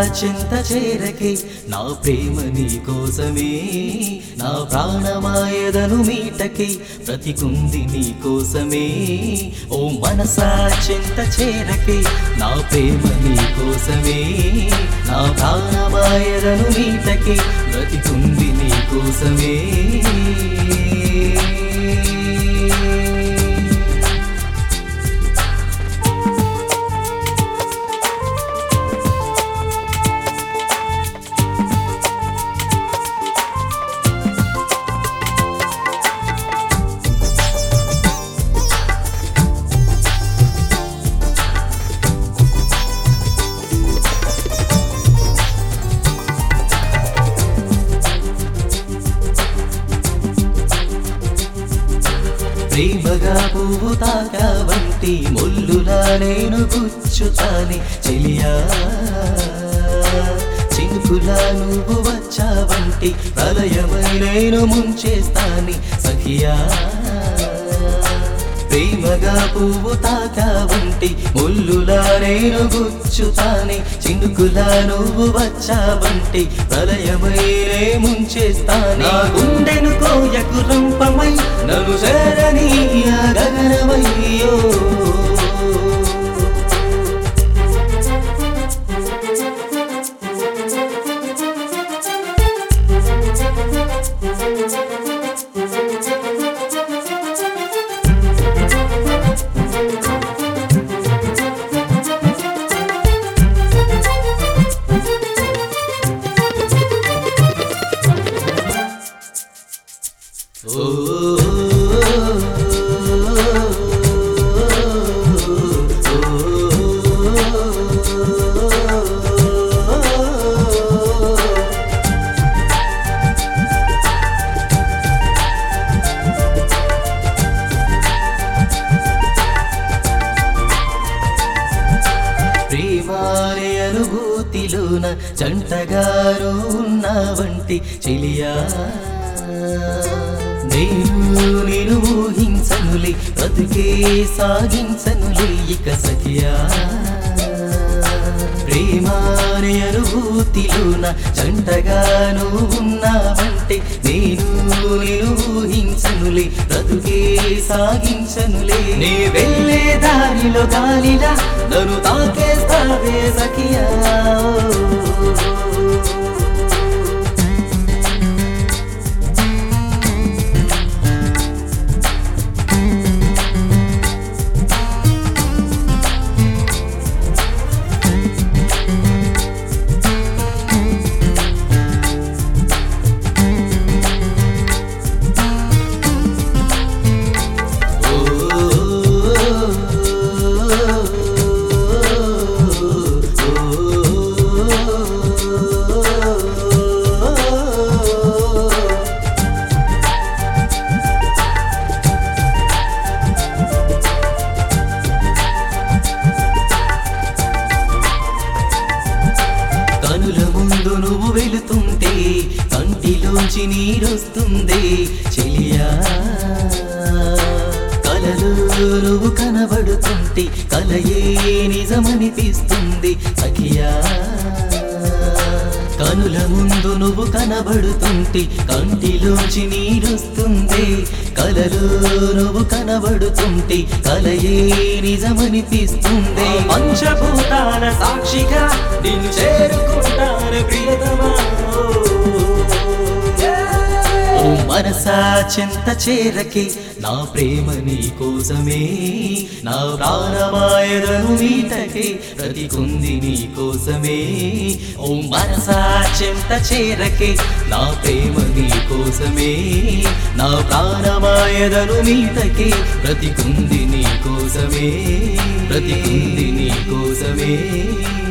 చింత చేరకే నా ప్రేమ నీ కోసమే నా ప్రాణమాయదను మీటకే బ్రతికుంది నీ కోసమే ఓ మనసా చింత చేరకే నా ప్రేమ నీ కోసమే నా ప్రాణమాయదను మీటకే బ్రతికుంది నీ కోసమే ప్రేమగా పువ్వు తాకా వంటి ముల్లులా నేను గుచ్చుతాని చెలియా చినుకులా నువ్వు వచ్చావంటి ప్రళయమై నేను ముంచేస్తాని సఖియా ప్రేమగా పువ్వు తాకా వంటి ముల్లులా నేను గుచ్చుతాని చినుకులా నువ్వు వచ్చావంటి ప్రళయమైనే ముంచేస్తాని నా గుండెను కోయకు రంపమై నన్ను చేరని ఆ గగనమయ్యో ఓ ప్రేమానే అనుభూతిలోన జంటగారు ఉన్నావంటి చెలియా నేను నేను ఊహించనులే బ్రతుకే సాగించనులే ఇక సఖియా ప్రేమానే అనుభూతిలోన జంటగాను ఉన్నావంటే నేను నేను ఊహించనులే బ్రతుకే సాగించనులే నే వెళ్ళే దారిలో గాలిలా నన్ను తాకేస్తావే సఖియా కనుల ముందు నువ్వు వెళుతుంటే కంటిలోంచి నీరొస్తుంది చెలియా కలలో నువ్వు కనబడుతుంటే కలయే నిజమనిపిస్తుంది సఖియా కనుల ముందు నువ్వు కనబడుతుంటే కంటిలోంచి నీరొస్తుంది కలలో నువ్వు కనబడుతుంటే కలయే నిజమనిపిస్తుంది పంచభూతాల సాక్షిగా నిన్ను చేరుకుంటాను ప్రియతమా ఓ మనసా చింత చేరకే నా ప్రేమ నీ కోసమే నా ప్రాణమాయదను మీటకే బ్రతికుంది నీ కోసమే ఓ మనసా చింత చేరకే నా ప్రేమ నీ కోసమే నా ప్రాణమాయదను మీటకే బ్రతికుంది నీ కోసమే బ్రతికుంది నీ కోసమే